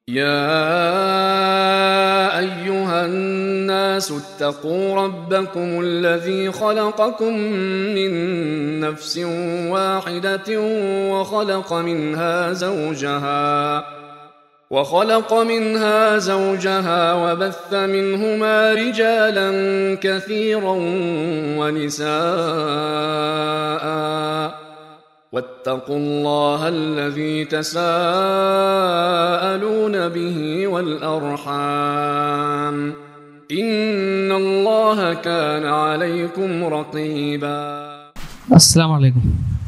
يا ايها الناس اتقوا ربكم الذي خلقكم من نفس واحده وخلق منها زوجها وخلق منها زوجها وبث منهما رجالا كثيرا ونساء واتقوا الله الذي تساءلون به والارحام ان الله كان عليكم رقيبا അസ്സാം വലൈക്കും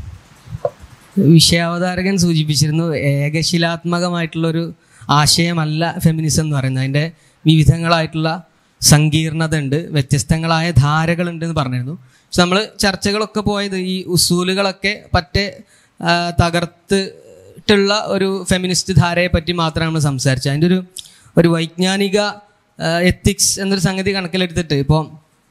വിഷയാവതാരകൻ സൂചിപ്പിച്ചിരുന്നു ഏകശിലാത്മകമായിട്ടുള്ളൊരു ആശയമല്ല ഫെമിനിസം എന്ന് പറയുന്നത് അതിൻ്റെ വിവിധങ്ങളായിട്ടുള്ള സങ്കീർണത ഉണ്ട് വ്യത്യസ്തങ്ങളായ ധാരകളുണ്ട് എന്ന് പറഞ്ഞിരുന്നു പക്ഷെ നമ്മൾ ചർച്ചകളൊക്കെ പോയത് ഈ ഉസൂലുകളൊക്കെ പറ്റേ ആ, തകർത്തിട്ടുള്ള ഒരു ഫെമിനിസ്റ്റ് ധാരയെ പറ്റി മാത്രമാണ് നമ്മൾ സംസാരിച്ചത് അതിൻ്റെ ഒരു ഒരു വൈജ്ഞാനിക എത്തിക്സ് എന്നൊരു സംഗതി കണക്കിലെടുത്തിട്ട് ഇപ്പോൾ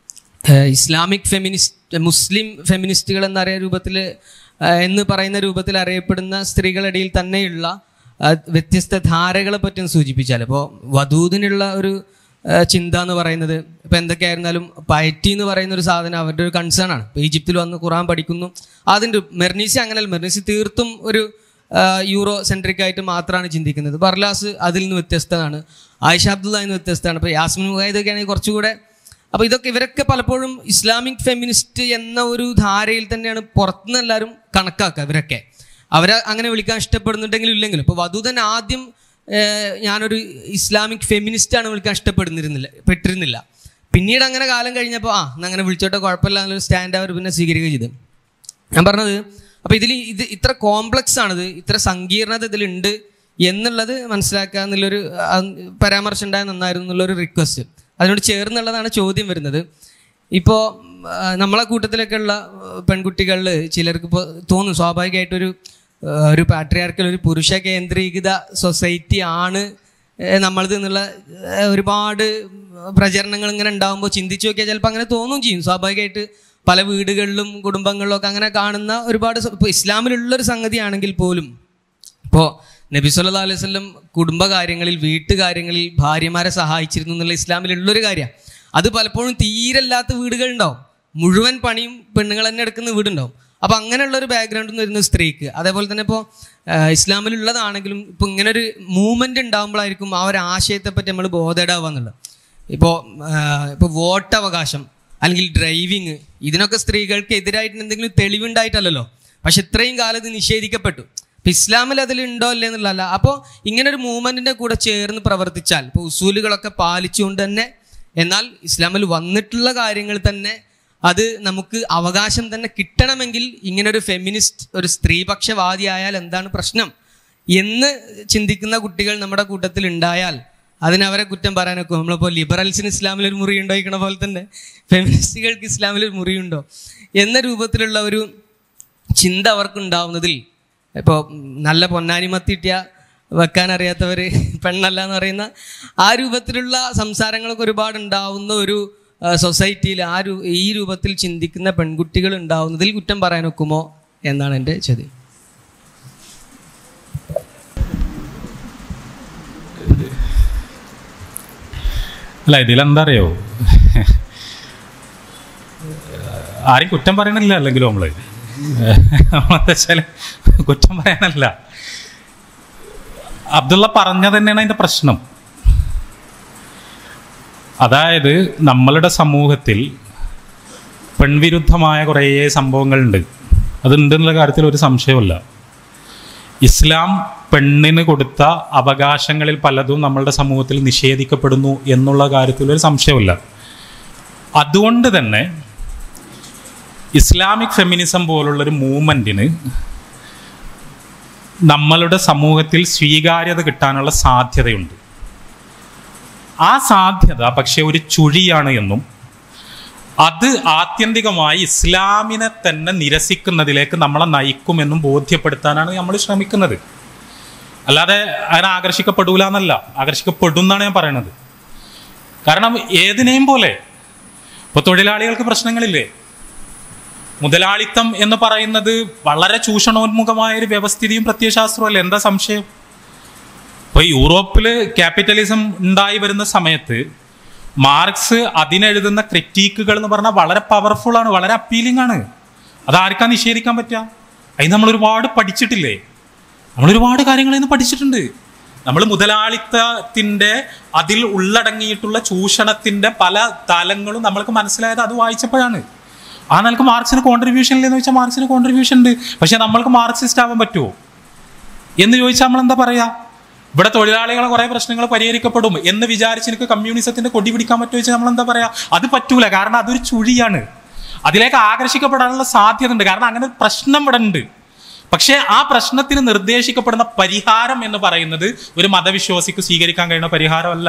ഏഹ് ഇസ്ലാമിക് ഫെമിനിസ്റ്റ് മുസ്ലിം ഫെമിനിസ്റ്റുകൾ എന്നറിയ രൂപത്തിൽ എന്ന് പറയുന്ന രൂപത്തിൽ അറിയപ്പെടുന്ന സ്ത്രീകളുടെ തന്നെയുള്ള ആ, വ്യത്യസ്ത ധാരകളെ പറ്റി ഒന്ന് സൂചിപ്പിച്ചാൽ ഇപ്പോൾ വധൂതിനുള്ള ഒരു ആ, ചിന്ത എന്ന് പറയുന്നത് ഇപ്പം എന്തൊക്കെയായിരുന്നാലും പയറ്റി എന്ന് പറയുന്ന ഒരു സാധനം അവരുടെ ഒരു കൺസേൺ ആണ് ഇപ്പോൾ ഈജിപ്തിൽ വന്ന് ഖുറാൻ പഠിക്കുന്നു അതിൻ്റെ മെർനീസി അങ്ങനെയല്ല മെർനീസി തീർത്തും ഒരു ആ, യൂറോ സെൻട്രിക് ആയിട്ട് മാത്രമാണ് ചിന്തിക്കുന്നത് ബർലാസ് അതിൽ നിന്ന് വ്യത്യസ്തമാണ് ആയിഷ അബ്ദുള്ള നിന്ന് വ്യത്യസ്തമാണ് ഇപ്പോൾ യാസ്മിൻ മുഹൈദൊക്കെ ആണെങ്കിൽ കുറച്ചുകൂടെ അപ്പോൾ ഇതൊക്കെ ഇവരൊക്കെ പലപ്പോഴും ഇസ്ലാമിക് ഫെമിനിസ്റ്റ് എന്ന ഒരു ധാരയിൽ തന്നെയാണ് പുറത്തുനിന്ന് എല്ലാവരും കണക്കാക്കുക ഇവരൊക്കെ അവരെ അങ്ങനെ വിളിക്കാൻ ഇഷ്ടപ്പെടുന്നുണ്ടെങ്കിലും ഇല്ലെങ്കിലും ഇപ്പോൾ വധു തന്നെ ആദ്യം ഏഹ്, ഞാനൊരു ഇസ്ലാമിക് ഫെമിനിസ്റ്റ് ആണ് വിളിക്കാൻ ഇഷ്ടപ്പെടുന്നിരുന്നില്ല പെട്ടിരുന്നില്ല പിന്നീട് അങ്ങനെ കാലം കഴിഞ്ഞപ്പോൾ ആ എന്നാ അങ്ങനെ വിളിച്ചോട്ടെ കുഴപ്പമില്ല എന്നൊരു സ്റ്റാൻഡ് അവർ പിന്നെ സ്വീകരിക്കുകയും ചെയ്തു ഞാൻ പറഞ്ഞത് അപ്പോൾ ഇതിൽ ഇത് ഇത്ര കോംപ്ലക്സ് ആണിത് ഇത്ര സങ്കീർണത ഇതിലുണ്ട് എന്നുള്ളത് മനസ്സിലാക്കുക എന്നുള്ളൊരു ആ, പരാമർശം ഉണ്ടായ നന്നായിരുന്നു എന്നുള്ളൊരു റിക്വസ്റ്റ് അതിനോട് ചേർന്നുള്ളതാണ് ചോദ്യം വരുന്നത് ഇപ്പോൾ നമ്മളെ കൂട്ടത്തിലൊക്കെ ഉള്ള പെൺകുട്ടികളിൽ ചിലർക്ക് ഇപ്പോൾ തോന്നും സ്വാഭാവികമായിട്ടൊരു ആ, ഒരു പാട്രിയാർക്കൽ ഒരു പുരുഷ കേന്ദ്രീകൃത സൊസൈറ്റി ആണ് ഏഹ് നമ്മളത് എന്നുള്ള ഏഹ് ഒരുപാട് പ്രചരണങ്ങൾ ഇങ്ങനെ ഉണ്ടാകുമ്പോൾ ചിന്തിച്ചു നോക്കിയാൽ ചിലപ്പോൾ അങ്ങനെ തോന്നും ചെയ്യും സ്വാഭാവികമായിട്ട് പല വീടുകളിലും കുടുംബങ്ങളിലും ഒക്കെ അങ്ങനെ കാണുന്ന ഒരുപാട് സ- ഇപ്പോൾ ഇസ്ലാമിലുള്ളൊരു സംഗതിയാണെങ്കിൽ പോലും ഇപ്പോൾ നബി സല്ലാ അലൈഹി വല്ലം കുടുംബകാര്യങ്ങളിൽ വീട്ടുകാര്യങ്ങളിൽ ഭാര്യമാരെ സഹായിച്ചിരുന്നു എന്നുള്ള ഇസ്ലാമിലുള്ളൊരു കാര്യമാണ് അത് പലപ്പോഴും തീരല്ലാത്ത വീടുകളുണ്ടാവും മുഴുവൻ പണിയും പെണ്ണുങ്ങൾ തന്നെ എടുക്കുന്ന വീടുണ്ടാവും അപ്പോൾ അങ്ങനെയുള്ള ഒരു ബാക്ക്ഗ്രൗണ്ടിൽ നിന്ന് വരുന്ന സ്ത്രീക്ക് അതേപോലെ തന്നെ ഇപ്പോൾ ഇസ്ലാമിലുള്ളതാണെങ്കിലും ഇപ്പോൾ ഇങ്ങനെ ഒരു മൂവ്മെൻ്റ് ഉണ്ടാകുമ്പോഴായിരിക്കും ആ ഒരു ആശയത്തെപ്പറ്റി നമ്മൾ ബോധേഡാവുക എന്നുള്ളത് ഇപ്പോൾ ഇപ്പോൾ വോട്ടവകാശം അല്ലെങ്കിൽ ഡ്രൈവിങ് ഇതിനൊക്കെ സ്ത്രീകൾക്ക് എതിരായിട്ട് എന്തെങ്കിലും തെളിവുണ്ടായിട്ടല്ലല്ലോ പക്ഷെ ഇത്രയും കാലം ഇത് നിഷേധിക്കപ്പെട്ടു ഇപ്പം ഇസ്ലാമിൽ അതിലുണ്ടോ അല്ലേ എന്നുള്ളതല്ല അപ്പോൾ ഇങ്ങനെ ഒരു മൂവ്മെൻറ്റിൻ്റെ കൂടെ ചേർന്ന് പ്രവർത്തിച്ചാൽ ഇപ്പോൾ ഉസൂലുകളൊക്കെ പാലിച്ചുകൊണ്ട് തന്നെ എന്നാൽ ഇസ്ലാമിൽ വന്നിട്ടുള്ള കാര്യങ്ങൾ തന്നെ അത് നമുക്ക് അവകാശം തന്നെ കിട്ടണമെങ്കിൽ ഇങ്ങനെ ഒരു ഫെമിനിസ്റ്റ് ഒരു സ്ത്രീപക്ഷവാദിയായാൽ എന്താണ് പ്രശ്നം എന്ന് ചിന്തിക്കുന്ന കുട്ടികൾ നമ്മുടെ കൂട്ടത്തിൽ ഉണ്ടായാൽ അതിനവരെ കുറ്റം പറയാനൊക്കെ നമ്മളിപ്പോൾ ലിബറൽസിന് ഇസ്ലാമിൽ ഒരു മുറി ഉണ്ടോ ഇരിക്കണ പോലെ തന്നെ ഫെമിനിസ്റ്റുകൾക്ക് ഇസ്ലാമിൽ ഒരു മുറിയുണ്ടോ എന്ന രൂപത്തിലുള്ള ഒരു ചിന്ത അവർക്കുണ്ടാവുന്നതിൽ ഇപ്പോൾ നല്ല പൊന്നാനിമത്തിട്ടിയ വെക്കാൻ അറിയാത്തവർ പെണ്ണല്ല എന്ന് പറയുന്ന ആ രൂപത്തിലുള്ള സംസാരങ്ങളൊക്കെ ഒരുപാട് ഉണ്ടാവുന്ന ഒരു സൊസൈറ്റിയിൽ ആ രൂ ഈ രൂപത്തിൽ ചിന്തിക്കുന്ന പെൺകുട്ടികൾ ഉണ്ടാവുന്നതിൽ കുറ്റം പറയാനൊക്കുമോ എന്നാണ് എൻ്റെ ചോദ്യം അല്ല ഇതിലെന്താ അറിയോ ആരും കുറ്റം പറയണില്ല അല്ലെങ്കിലും നമ്മള് നമ്മളെന്താ വെച്ചാല് കുറ്റം പറയാനല്ല അബ്ദുള്ള പറഞ്ഞ തന്നെയാണ് അതിന്റെ പ്രശ്നം അതായത് നമ്മളുടെ സമൂഹത്തിൽ പെൺവിരുദ്ധമായ കുറേ സംഭവങ്ങളുണ്ട് അതുണ്ടെന്നുള്ള കാര്യത്തിൽ ഒരു സംശയമില്ല ഇസ്ലാം പെണ്ണിന് കൊടുത്ത അവകാശങ്ങളിൽ പലതും നമ്മളുടെ സമൂഹത്തിൽ നിഷേധിക്കപ്പെടുന്നു എന്നുള്ള കാര്യത്തിൽ ഒരു സംശയമില്ല അതുകൊണ്ട് തന്നെ ഇസ്ലാമിക് ഫെമിനിസം പോലുള്ളൊരു മൂവ്മെൻറ്റിന് നമ്മളുടെ സമൂഹത്തിൽ സ്വീകാര്യത കിട്ടാനുള്ള സാധ്യതയുണ്ട് ആ സാധ്യത പക്ഷെ ഒരു ചുഴിയാണ് എന്നും അത് ആത്യന്തികമായി ഇസ്ലാമിനെ തന്നെ നിരസിക്കുന്നതിലേക്ക് നമ്മളെ നയിക്കുമെന്നും ബോധ്യപ്പെടുത്താനാണ് നമ്മൾ ശ്രമിക്കുന്നത് അല്ലാതെ അങ്ങനെ ആകർഷിക്കപ്പെടൂല എന്നല്ല ആകർഷിക്കപ്പെടും എന്നാണ് ഞാൻ പറയണത് കാരണം ഏതിനെയും പോലെ ഇപ്പൊ തൊഴിലാളികൾക്ക് പ്രശ്നങ്ങളില്ലേ മുതലാളിത്തം എന്ന് പറയുന്നത് വളരെ ചൂഷണോന്മുഖമായ ഒരു വ്യവസ്ഥിതിയും പ്രത്യയശാസ്ത്രവും അല്ലേ എന്താ സംശയം ഇപ്പൊ യൂറോപ്പില് ക്യാപിറ്റലിസം ഉണ്ടായി വരുന്ന സമയത്ത് മാർക്സ് അതിനെഴുതുന്ന ക്രിറ്റീക്കുകൾ എന്ന് പറഞ്ഞാൽ വളരെ പവർഫുൾ ആണ് വളരെ അപ്പീലിംഗ് ആണ് അതാർക്കാ നിഷേധിക്കാൻ പറ്റുക അതിന് നമ്മൾ ഒരുപാട് പഠിച്ചിട്ടില്ലേ നമ്മൾ ഒരുപാട് കാര്യങ്ങൾ ഇന്ന് പഠിച്ചിട്ടുണ്ട് നമ്മൾ മുതലാളിത്തത്തിന്റെ അതിൽ ഉള്ളടങ്ങിയിട്ടുള്ള ചൂഷണത്തിന്റെ പല തലങ്ങളും നമ്മൾക്ക് മനസ്സിലായത് അത് വായിച്ചപ്പോഴാണ് ആ നിലക്ക് മാർക്സിന് കോൺട്രിബ്യൂഷൻ ഇല്ലെന്ന് വെച്ചാൽ മാർക്സിന് കോൺട്രിബ്യൂഷൻ ഉണ്ട് പക്ഷെ നമ്മൾക്ക് മാർക്സിസ്റ്റ് ആവാൻ പറ്റുമോ എന്ന് ചോദിച്ചാൽ നമ്മൾ എന്താ പറയാ ഇവിടെ തൊഴിലാളികളെ കുറെ പ്രശ്നങ്ങൾ പരിഹരിക്കപ്പെടും എന്ന് വിചാരിച്ച് എനിക്ക് കമ്മ്യൂണിസത്തിന്റെ കൊടി പിടിക്കാൻ പറ്റുമോ വെച്ചാൽ നമ്മൾ എന്താ പറയാ അത് പറ്റൂല കാരണം അതൊരു ചുഴിയാണ് അതിലേക്ക് ആകർഷിക്കപ്പെടാനുള്ള സാധ്യത ഉണ്ട് കാരണം അങ്ങനെ ഒരു പ്രശ്നം ഇവിടെ ഉണ്ട് പക്ഷേ ആ പ്രശ്നത്തിന് നിർദ്ദേശിക്കപ്പെടുന്ന പരിഹാരം എന്ന് പറയുന്നത് ഒരു മതവിശ്വാസിക്ക് സ്വീകരിക്കാൻ കഴിയുന്ന പരിഹാരമല്ല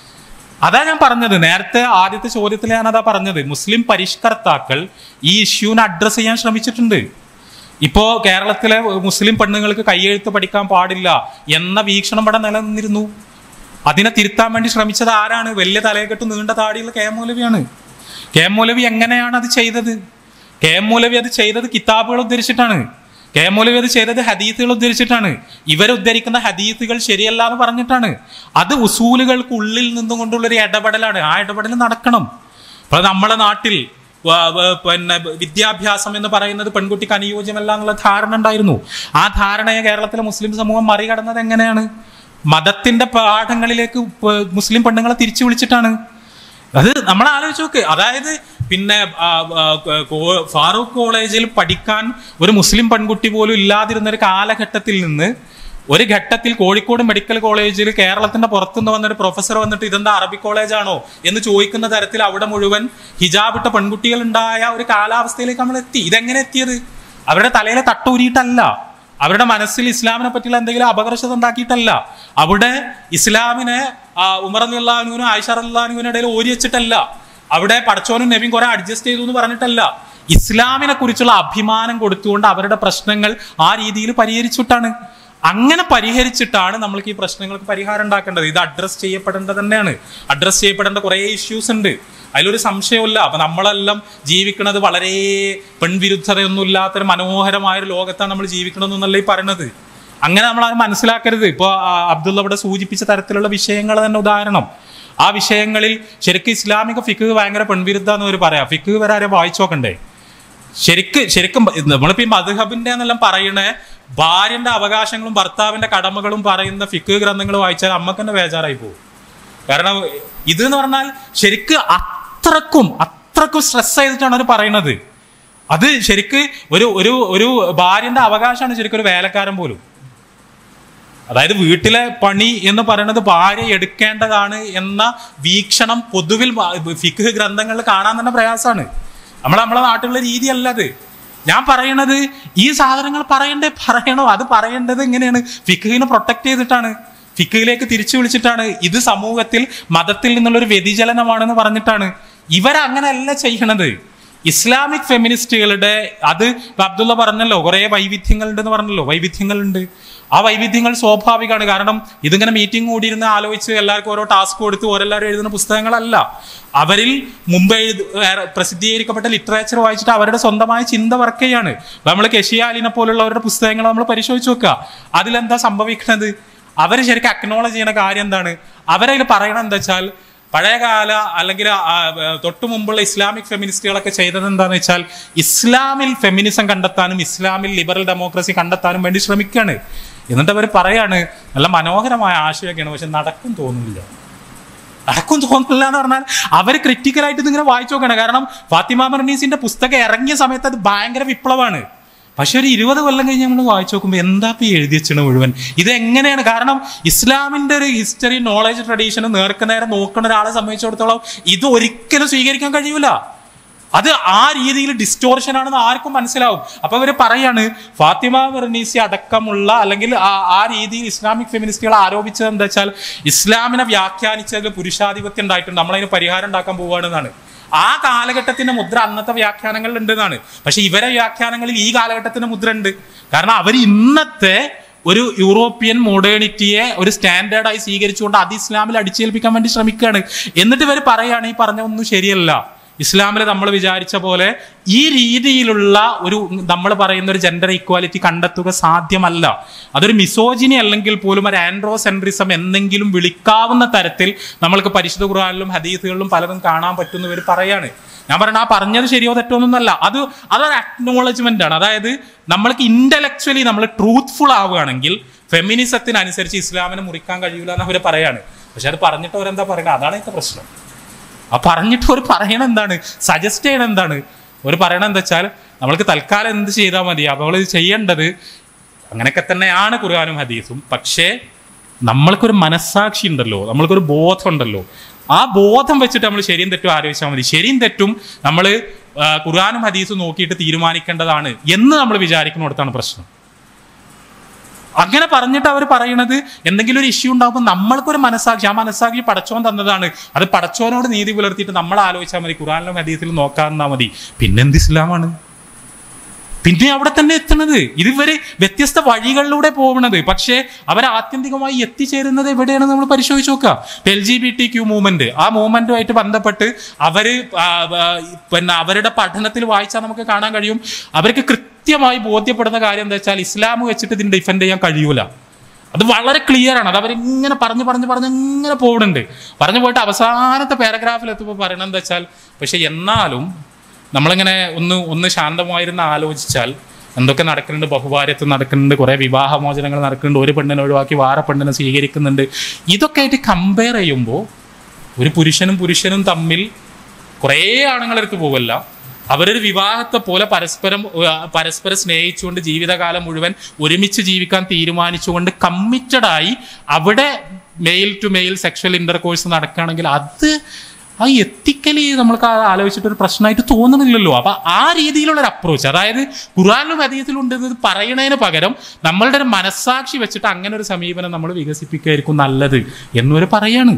അതാ ഞാൻ പറഞ്ഞത് നേരത്തെ ആദ്യത്തെ ചോദ്യത്തിൽ ഞാൻ അതാ പറഞ്ഞത് മുസ്ലിം പരിഷ്കർത്താക്കൾ ഈ ഇഷ്യൂവിനെ അഡ്രസ്സ് ചെയ്യാൻ ശ്രമിച്ചിട്ടുണ്ട് ഇപ്പോ കേരളത്തിലെ മുസ്ലിം പെണ്ണുങ്ങൾക്ക് കയ്യെഴുത്ത് പഠിക്കാൻ പാടില്ല എന്ന വീക്ഷണം ഇവിടെ നിലനിന്നിരുന്നു അതിനെ തിരുത്താൻ വേണ്ടി ശ്രമിച്ചത് ആരാണ് വലിയ തലയെക്കെട്ട് നീണ്ട താടിയുള്ള കെ എം മൗലവിയാണ് കെ എം മൗലവി എങ്ങനെയാണ് അത് ചെയ്തത് കെ എം മൗലവി അത് ചെയ്തത് കിതാബുകൾ ഉദ്ധരിച്ചിട്ടാണ് കെ എം മൗലവി അത് ചെയ്തത് ഹദീത്തുകൾ ഉദ്ധരിച്ചിട്ടാണ് ഇവരെ ഉദ്ധരിക്കുന്ന ഹദീത്തുകൾ ശരിയല്ല എന്ന് പറഞ്ഞിട്ടാണ് അത് ഉസൂലുകൾക്ക് ഉള്ളിൽ നിന്നും കൊണ്ടുള്ള ഒരു ഇടപെടലാണ് ആ ഇടപെടൽ നടക്കണം അപ്പൊ നമ്മളെ നാട്ടിൽ വ- വ- പിന്നെ വിദ്യാഭ്യാസം എന്ന് പറയുന്നത് പെൺകുട്ടിക്ക് അനുയോജ്യമല്ല എന്നുള്ള ധാരണ ഉണ്ടായിരുന്നു ആ ധാരണയെ കേരളത്തിലെ മുസ്ലിം സമൂഹം മറികടന്നത് എങ്ങനെയാണ് മതത്തിന്റെ പാഠങ്ങളിലേക്ക് പ- മുസ്ലിം പെണ്ണുങ്ങളെ തിരിച്ചു വിളിച്ചിട്ടാണ് അത് നമ്മൾ ആലോചിച്ച് നോക്ക് അതായത് പിന്നെ ആ, ആ, കോ- ഫാറൂഖ് കോളേജിൽ പഠിക്കാൻ ഒരു മുസ്ലിം പെൺകുട്ടി പോലും ഇല്ലാതിരുന്ന ഒരു കാലഘട്ടത്തിൽ നിന്ന് ഒരു ഘട്ടത്തിൽ കോഴിക്കോട് മെഡിക്കൽ കോളേജിൽ കേരളത്തിന്റെ പുറത്തുനിന്ന് വന്നൊരു പ്രൊഫസർ വന്നിട്ട് ഇതെന്താ അറബി കോളേജാണോ എന്ന് ചോദിക്കുന്ന തരത്തിൽ അവിടെ മുഴുവൻ ഹിജാബിട്ട പെൺകുട്ടികൾ ഉണ്ടായ ഒരു കാലാവസ്ഥയിലേക്ക് നമ്മൾ എത്തി ഇതെങ്ങനെ എത്തിയത് അവരുടെ തലയിലെ തട്ടൂരിയിട്ടല്ല അവരുടെ മനസ്സിൽ ഇസ്ലാമിനെ പറ്റിയുള്ള എന്തെങ്കിലും അപകർഷത ഉണ്ടാക്കിയിട്ടല്ല അവിടെ ഇസ്ലാമിനെ ആ, ഉമർ അള്ളാഹുവിനും ആയിഷ അള്ളാഹുവിനും ഇടയിൽ ഓരി വെച്ചിട്ടല്ല അവിടെ പടച്ചോനും നബിയും കുറെ അഡ്ജസ്റ്റ് ചെയ്തു എന്ന് പറഞ്ഞിട്ടല്ല ഇസ്ലാമിനെ കുറിച്ചുള്ള അഭിമാനം കൊടുത്തുകൊണ്ട് അവരുടെ പ്രശ്നങ്ങൾ ആ രീതിയിൽ പരിഹരിച്ചിട്ടാണ് അങ്ങനെ പരിഹരിച്ചിട്ടാണ് നമ്മൾക്ക് ഈ പ്രശ്നങ്ങൾക്ക് പരിഹാരം ഉണ്ടാക്കേണ്ടത് ഇത് അഡ്രസ് ചെയ്യപ്പെടേണ്ടത് തന്നെയാണ് അഡ്രസ് ചെയ്യപ്പെടേണ്ട കുറേ ഇഷ്യൂസ് ഉണ്ട് അതിലൊരു സംശയമില്ല അപ്പൊ നമ്മളെല്ലാം ജീവിക്കുന്നത് വളരെ പെൺവിരുദ്ധതയൊന്നും ഇല്ലാത്തൊരു മനോഹരമായ ഒരു ലോകത്താണ് നമ്മൾ ജീവിക്കണമെന്നല്ല ഈ പറയണത് അങ്ങനെ നമ്മൾ അത് മനസ്സിലാക്കരുത് ഇപ്പോൾ അബ്ദുള്ള ഇവിടെ സൂചിപ്പിച്ച തരത്തിലുള്ള വിഷയങ്ങൾ തന്നെ ഉദാഹരണം ആ വിഷയങ്ങളിൽ ശരിക്കും ഇസ്ലാമിക ഫിക്ക് ഭയങ്കര പെൺവിരുദ്ധ എന്ന് ഒരു പറയാം ഫിക്ക് വരെ ആരെ വായിച്ചു നോക്കണ്ടേ ശരിക്ക് ശരിക്കും ബ- നമ്മളിപ്പോ ഈ മധുഹബിന്റെ എന്നെല്ലാം പറയണേ ഭാര്യന്റെ അവകാശങ്ങളും ഭർത്താവിന്റെ കടമകളും പറയുന്ന ഫിക്ക് ഗ്രന്ഥങ്ങൾ വായിച്ചാൽ അമ്മക്ക് തന്നെ ബേജാറായി പോകും കാരണം ഇത് എന്ന് പറഞ്ഞാൽ ശരിക്ക് അത്രക്കും അത്രക്കും സ്ട്രെസ് ചെയ്തിട്ടാണ് അവർ പറയുന്നത് അത് ശരിക്ക് ഒരു ഒരു ഒരു ഭാര്യന്റെ അവകാശമാണ് ശരിക്കും ഒരു വേലക്കാരൻ പോലും അതായത് വീട്ടിലെ പണി എന്ന് പറയുന്നത് ഭാര്യ എടുക്കേണ്ടതാണ് എന്ന വീക്ഷണം പൊതുവിൽ വ- ഫിഖ് ഗ്രന്ഥങ്ങളിൽ കാണാൻ തന്നെ പ്രയാസമാണ് നമ്മൾ നമ്മളെ നാട്ടിലുള്ള രീതിയല്ല അത് ഞാൻ പറയണത് ഈ സാധനങ്ങൾ പറയണ്ടേ പറയണോ അത് പറയേണ്ടത് എങ്ങനെയാണ് ഫിഖിനെ പ്രൊട്ടക്ട് ചെയ്തിട്ടാണ് ഫിഖിലേക്ക് തിരിച്ചു വിളിച്ചിട്ടാണ് ഇത് സമൂഹത്തിൽ മതത്തിൽ നിന്നുള്ള ഒരു വ്യതിചലനമാണെന്ന് പറഞ്ഞിട്ടാണ് ഇവരങ്ങനെയല്ല ചെയ്യണത് ഇസ്ലാമിക് ഫെമിനിസ്റ്റുകളുടെ അത് ഇപ്പൊ അബ്ദുള്ള പറഞ്ഞല്ലോ കുറെ വൈവിധ്യങ്ങളുണ്ടെന്ന് പറഞ്ഞല്ലോ വൈവിധ്യങ്ങളുണ്ട് ആ വൈവിധ്യങ്ങൾ സ്വാഭാവികമാണ് കാരണം ഇതിങ്ങനെ മീറ്റിംഗ് കൂടിയിരുന്ന് ആലോചിച്ച് എല്ലാവർക്കും ഓരോ ടാസ്ക് കൊടുത്ത് ഓരെല്ലാവരും എഴുതുന്ന പുസ്തകങ്ങളല്ല അവരിൽ മുമ്പ് എഴുതി ഏറെ പ്രസിദ്ധീകരിക്കപ്പെട്ട ലിറ്ററേച്ചർ വായിച്ചിട്ട് അവരുടെ സ്വന്തമായ ചിന്ത വർക്ക് ചെയ്യാണ് നമ്മൾ കെഷിയാലിനെ പോലുള്ളവരുടെ പുസ്തകങ്ങൾ നമ്മൾ പരിശോധിച്ച് നോക്കുക അതിലെന്താ സംഭവിക്കുന്നത് അവർ ശരിക്കും അക്നോളജ് ചെയ്യുന്ന കാര്യം എന്താണ് അവരതിൽ പറയണത് എന്താ വെച്ചാൽ പഴയകാല അല്ലെങ്കിൽ ആ, ആ, തൊട്ടു മുമ്പുള്ള ഇസ്ലാമിക് ഫെമിനിസ്റ്റുകളൊക്കെ ചെയ്തത് എന്താണെന്ന് വെച്ചാൽ ഇസ്ലാമിൽ ഫെമിനിസം കണ്ടെത്താനും ഇസ്ലാമിൽ ലിബറൽ ഡെമോക്രസി കണ്ടെത്താനും വേണ്ടി ശ്രമിക്കുകയാണ് എന്നിട്ട് അവർ പറയാണ് നല്ല മനോഹരമായ ആശയമൊക്കെയാണ് പക്ഷെ നടക്കും തോന്നുന്നില്ല നടക്കും തോന്നുന്നില്ല എന്ന് പറഞ്ഞാൽ അവർ ക്രിറ്റിക്കലായിട്ട് ഇതിങ്ങനെ വായിച്ചു നോക്കണം കാരണം ഫാത്തിമ മർണീസിന്റെ പുസ്തകം ഇറങ്ങിയ സമയത്ത് അത് ഭയങ്കര വിപ്ലവമാണ് പക്ഷെ ഒരു ഇരുപത് കൊല്ലം കഴിഞ്ഞ് നമ്മൾ വായിച്ചു നോക്കുമ്പോൾ എന്താ ഇപ്പൊ ഈ എഴുതി വെച്ചത് മുഴുവൻ ഇത് എങ്ങനെയാണ് കാരണം ഇസ്ലാമിന്റെ ഒരു ഹിസ്റ്ററി നോളജ് ട്രഡീഷൻ നേർക്കുനേരെ നോക്കുന്ന ഒരാളെ സംബന്ധിച്ചിടത്തോളം ഇത് ഒരിക്കലും സ്വീകരിക്കാൻ കഴിയൂല അത് ആ രീതിയിൽ ഡിസ്റ്റോർഷൻ ആണെന്ന് ആർക്കും മനസ്സിലാവും അപ്പൊ അവര് പറയാണ് ഫാത്തിമ വെർണീസി അടക്കമുള്ള അല്ലെങ്കിൽ ആ ആ രീതിയിൽ ഇസ്ലാമിക് ഫെമിനിസ്റ്റുകൾ ആരോപിച്ചത് എന്താ വെച്ചാൽ ഇസ്ലാമിനെ വ്യാഖ്യാനിച്ചതിൽ പുരുഷാധിപത്യം ഉണ്ടായിട്ടുണ്ട് നമ്മളതിന് പരിഹാരം ഉണ്ടാക്കാൻ പോവുകയാണെന്നാണ് ആ കാലഘട്ടത്തിന്റെ മുദ്ര അന്നത്തെ വ്യാഖ്യാനങ്ങളിൽ ഉണ്ടെന്നാണ് പക്ഷെ ഇവരെ വ്യാഖ്യാനങ്ങളിൽ ഈ കാലഘട്ടത്തിന്റെ മുദ്ര ഉണ്ട് കാരണം അവർ ഇന്നത്തെ ഒരു യൂറോപ്യൻ മോഡേണിറ്റിയെ ഒരു സ്റ്റാൻഡേർഡായി സ്വീകരിച്ചുകൊണ്ട് അത് ഇസ്ലാമിൽ അടിച്ചേൽപ്പിക്കാൻ വേണ്ടി ശ്രമിക്കുകയാണ് എന്നിട്ട് ഇവർ പറയുകയാണ് ഈ പറഞ്ഞ ഒന്നും ശരിയല്ല ഇസ്ലാമിൽ നമ്മൾ വിചാരിച്ച പോലെ ഈ രീതിയിലുള്ള ഒരു നമ്മൾ പറയുന്ന ഒരു ജെൻഡർ ഈക്വാലിറ്റി കണ്ടെത്തുക സാധ്യമല്ല അതൊരു മിസോജിനി അല്ലെങ്കിൽ പോലും ഒരു ആൻഡ്രോസെൻട്രിസം എന്തെങ്കിലും വിളിക്കാവുന്ന തരത്തിൽ നമ്മൾക്ക് പരിശുദ്ധ ഖുർആാനിലും ഹദീസുകളിലും പലതും കാണാൻ പറ്റുന്നവർ പറയാണ് ഞാൻ പറയണ ആ പറഞ്ഞത് ശരിയോ തെറ്റോ ഒന്നല്ല അത് അതൊരു അക്നോളജ്മെന്റ് ആണ് അതായത് നമ്മൾക്ക് ഇന്റലക്ച്വലി നമ്മൾ ട്രൂത്ത്ഫുൾ ആവുകയാണെങ്കിൽ ഫെമിനിസത്തിനനുസരിച്ച് ഇസ്ലാമിനെ മുറിക്കാൻ കഴിയൂല എന്ന് അവർ പറയാണ് പക്ഷെ അത് പറഞ്ഞിട്ട് അവരെന്താ പറയുന്നത് അതാണ് ഇത്തെ പ്രശ്നം ആ പറഞ്ഞിട്ട് ഒരു പറയണ എന്താണ് സജസ്റ്റ് ചെയ്യണ എന്താണ് ഒരു പറയണ എന്താ വെച്ചാൽ നമ്മൾക്ക് തൽക്കാലം എന്ത് ചെയ്താൽ മതി അപ്പോൾ ഇത് ചെയ്യേണ്ടത് അങ്ങനെയൊക്കെ തന്നെയാണ് ഖുർആാനും ഹദീസും പക്ഷേ നമ്മൾക്കൊരു മനസ്സാക്ഷി ഉണ്ടല്ലോ നമ്മൾക്കൊരു ബോധം ഉണ്ടല്ലോ ആ ബോധം വെച്ചിട്ട് നമ്മൾ ശരിയും തെറ്റും ആലോചിച്ചാൽ മതി ശരിയും തെറ്റും നമ്മൾ ഖുർആാനും ഹദീസും നോക്കിയിട്ട് തീരുമാനിക്കേണ്ടതാണ് എന്ന് നമ്മൾ വിചാരിക്കുന്നിടത്താണ് പ്രശ്നം അങ്ങനെ പറഞ്ഞിട്ട് അവർ പറയണത് എന്തെങ്കിലും ഒരു ഇഷ്യൂ ഉണ്ടാകുമ്പോൾ നമ്മൾക്കൊരു മനസ്സാക്ഷി ആ മനസ്സാക്ഷി പടച്ചോൻ തന്നതാണ് അത് പടച്ചോനോട് നീതി പുലർത്തിയിട്ട് നമ്മൾ ആലോചിച്ചാൽ മതി ഖുറാനിലും ഹദീസിലും നോക്കാന്നാ മതി പിന്നെന്ത് ഇസ്ലാമാണ് പിന്നെ അവിടെ തന്നെ എത്തുന്നത് ഇതുവരെ വ്യത്യസ്ത വഴികളിലൂടെ പോകുന്നത് പക്ഷേ അവർ ആത്യന്തികമായി എത്തിച്ചേരുന്നത് എവിടെയാണ് നമ്മൾ പരിശോധിച്ച് നോക്കുക L G B T Q movement ആ മൂവ്മെന്റുമായിട്ട് ബന്ധപ്പെട്ട് അവര് ആ, ആ, പിന്നെ അവരുടെ പഠനത്തിൽ വായിച്ചാൽ നമുക്ക് കാണാൻ കഴിയും അവർക്ക് കൃത്യമായി ബോധ്യപ്പെടുന്ന കാര്യം എന്താ വെച്ചാൽ ഇസ്ലാം വെച്ചിട്ട് ഇതിന് ഡിഫെൻഡ് ചെയ്യാൻ കഴിയൂല അത് വളരെ ക്ലിയർ ആണ് അത് അവരിങ്ങനെ പറഞ്ഞു പറഞ്ഞു പറഞ്ഞ് ഇങ്ങനെ പോകുന്നുണ്ട് പറഞ്ഞു പോയിട്ട് അവസാനത്തെ പാരഗ്രാഫിൽ എത്തുമ്പോൾ പറയണത് എന്താ വെച്ചാൽ പക്ഷെ എന്നാലും നമ്മളിങ്ങനെ ഒന്ന് ഒന്ന് ശാന്തമായിരുന്ന് ആലോചിച്ചാൽ എന്തൊക്കെ നടക്കുന്നുണ്ട് ബഹുഭാര്യത്വം നടക്കുന്നുണ്ട് കുറേ വിവാഹമോചനങ്ങൾ നടക്കുന്നുണ്ട് ഒരു പെണ്ണിനെ ഒഴിവാക്കി വേറെ പെണ്ണിനെ സ്വീകരിക്കുന്നുണ്ട് ഇതൊക്കെ ആയിട്ട് കമ്പയർ ചെയ്യുമ്പോൾ ഒരു പുരുഷനും പുരുഷനും തമ്മിൽ കുറേ ആണുങ്ങളെടുത്ത് പോവല്ല അവരൊരു വിവാഹത്തെ പോലെ പരസ്പരം ആ, പരസ്പരം സ്നേഹിച്ചുകൊണ്ട് ജീവിതകാലം മുഴുവൻ ഒരുമിച്ച് ജീവിക്കാൻ തീരുമാനിച്ചുകൊണ്ട് കമ്മിറ്റഡായി അവിടെ male to male sexual intercourse നടക്കുകയാണെങ്കിൽ അത് ആ എത്തിക്കലി നമ്മൾക്ക് ആ ആലോചിച്ചിട്ട് ഒരു പ്രശ്നമായിട്ട് തോന്നുന്നില്ലല്ലോ അപ്പൊ ആ രീതിയിലുള്ള ഒരു അപ്രോച്ച് അതായത് ഖുറാനിലും ഹദീസിലും ഉണ്ട് എന്ന് പറയണതിന് പകരം നമ്മളുടെ ഒരു മനസ്സാക്ഷി വെച്ചിട്ട് അങ്ങനെ ഒരു സമീപനം നമ്മൾ വികസിപ്പിക്കുകയായിരിക്കും നല്ലത് എന്നൊരു പറയാണ്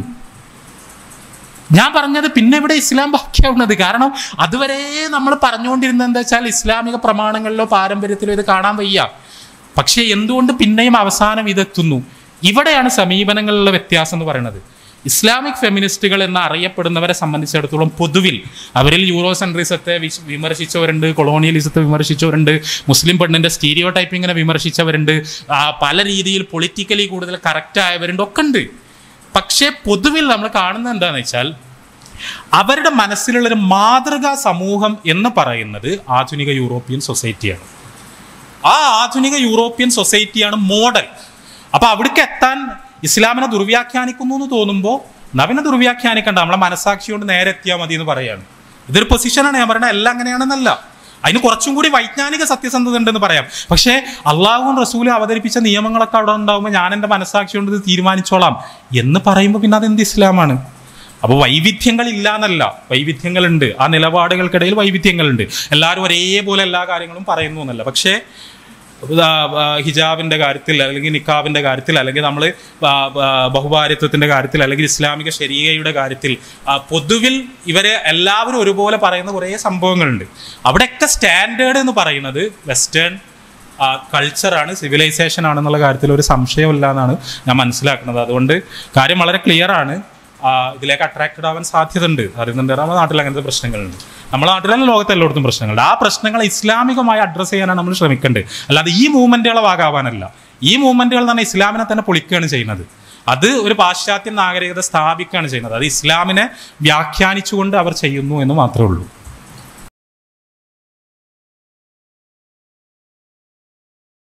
ഞാൻ പറഞ്ഞത് പിന്നെ ഇവിടെ ഇസ്ലാം ബാക്കിയാവുന്നത് കാരണം അതുവരെ നമ്മൾ പറഞ്ഞുകൊണ്ടിരുന്നത് എന്താ വെച്ചാൽ ഇസ്ലാമിക പ്രമാണങ്ങളിലോ പാരമ്പര്യത്തിലോ ഇത് കാണാൻ വയ്യ പക്ഷേ എന്തുകൊണ്ട് പിന്നെയും അവസാനം ഇതെത്തുന്നു ഇവിടെയാണ് സമീപനങ്ങളിലുള്ള വ്യത്യാസം എന്ന് പറയുന്നത് ഇസ്ലാമിക് ഫെമിനിസ്റ്റുകൾ എന്ന് അറിയപ്പെടുന്നവരെ സംബന്ധിച്ചിടത്തോളം പൊതുവിൽ അവരിൽ യൂറോ സെൻട്രിസത്തെ വിശ്- വിമർശിച്ചവരുണ്ട് കൊളോണിയലിസത്തെ വിമർശിച്ചവരുണ്ട് മുസ്ലിം പെണ്ണിന്റെ സ്റ്റീരിയോ ടൈപ്പിങ്ങിനെ വിമർശിച്ചവരുണ്ട് ആ, പല രീതിയിൽ പൊളിറ്റിക്കലി കൂടുതൽ കറക്റ്റ് ആയവരുണ്ട് ഒക്കെ ഉണ്ട് പക്ഷേ പൊതുവിൽ നമ്മൾ കാണുന്നത് എന്താണെന്ന് വെച്ചാൽ അവരുടെ മനസ്സിലുള്ളൊരു മാതൃകാ സമൂഹം എന്ന് പറയുന്നത് ആധുനിക യൂറോപ്യൻ സൊസൈറ്റിയാണ് ആ ആധുനിക യൂറോപ്യൻ സൊസൈറ്റിയാണ് മോഡൽ അപ്പൊ അവിടേക്ക് എത്താൻ ഇസ്ലാമിനെ ദുർവ്യാഖ്യാനിക്കുന്നു എന്ന് തോന്നുമ്പോൾ നവനെ ദുർവ്യാഖ്യാനിക്കണ്ട നമ്മളെ മനസാക്ഷി കൊണ്ട് നേരെ എത്തിയാൽ മതി എന്ന് പറയാണ് ഇതൊരു പൊസിഷനാണ് ഞാൻ പറയുന്നത് എല്ലാം അങ്ങനെയാണെന്നല്ല അതിന് കുറച്ചും കൂടി വൈജ്ഞാനിക സത്യസന്ധത ഉണ്ടെന്ന് പറയാം പക്ഷേ അള്ളാഹുവും റസൂലും അവതരിപ്പിച്ച നിയമങ്ങളൊക്കെ അവിടെ ഉണ്ടാകുമ്പോൾ ഞാൻ എൻ്റെ മനസാക്ഷി കൊണ്ട് ഇത് തീരുമാനിച്ചോളാം എന്ന് പറയുമ്പോൾ പിന്നെ അതെന്ത് ഇസ്ലാമാണ് അപ്പോൾ വൈവിധ്യങ്ങൾ ഇല്ല എന്നല്ല വൈവിധ്യങ്ങളുണ്ട് ആ നിലപാടുകൾക്കിടയിൽ വൈവിധ്യങ്ങളുണ്ട് എല്ലാവരും ഒരേപോലെ എല്ലാ കാര്യങ്ങളും പറയുന്നു എന്നല്ല പക്ഷേ ആ, ആ, ഹിജാബിന്റെ കാര്യത്തിൽ അല്ലെങ്കിൽ നിക്കാബിന്റെ കാര്യത്തിൽ അല്ലെങ്കിൽ നമ്മൾ ബഹുഭാര്യത്വത്തിന്റെ കാര്യത്തിൽ അല്ലെങ്കിൽ ഇസ്ലാമിക ശരീരയുടെ കാര്യത്തിൽ ആ, പൊതുവിൽ ഇവരെ എല്ലാവരും ഒരുപോലെ പറയുന്ന കുറേ സംഭവങ്ങളുണ്ട് അവിടെയൊക്കെ സ്റ്റാൻഡേർഡ് എന്ന് പറയുന്നത് വെസ്റ്റേൺ കൾച്ചറാണ് സിവിലൈസേഷൻ ആണെന്നുള്ള കാര്യത്തിൽ ഒരു സംശയമില്ല എന്നാണ് ഞാൻ മനസ്സിലാക്കുന്നത് അതുകൊണ്ട് കാര്യം വളരെ ക്ലിയർ ആണ് ആ, ഇതിലേക്ക് അട്രാക്റ്റഡ് ആവാൻ സാധ്യതയുണ്ട് അറിയുന്നുണ്ട് നമ്മുടെ നാട്ടിൽ അങ്ങനത്തെ പ്രശ്നങ്ങളുണ്ട് നമ്മുടെ നാട്ടിലല്ല ലോകത്ത് എല്ലായിടത്തും പ്രശ്നങ്ങളുണ്ട് ആ പ്രശ്നങ്ങളെ ഇസ്ലാമികമായി അഡ്രസ്സ് ചെയ്യാനാണ് നമ്മൾ ശ്രമിക്കേണ്ടത് അല്ലാതെ ഈ മൂവ്മെന്റുകളെ ഭാഗമാവാനല്ല ഈ മൂവ്മെന്റുകൾ തന്നെ ഇസ്ലാമിനെ തന്നെ പൊളിക്കുകയാണ് ചെയ്യുന്നത് അത് ഒരു പാശ്ചാത്യ നാഗരികത സ്ഥാപിക്കുകയാണ് ചെയ്യുന്നത് അത് ഇസ്ലാമിനെ വ്യാഖ്യാനിച്ചുകൊണ്ട് അവർ ചെയ്യുന്നു എന്ന് മാത്രമേ ഉള്ളൂ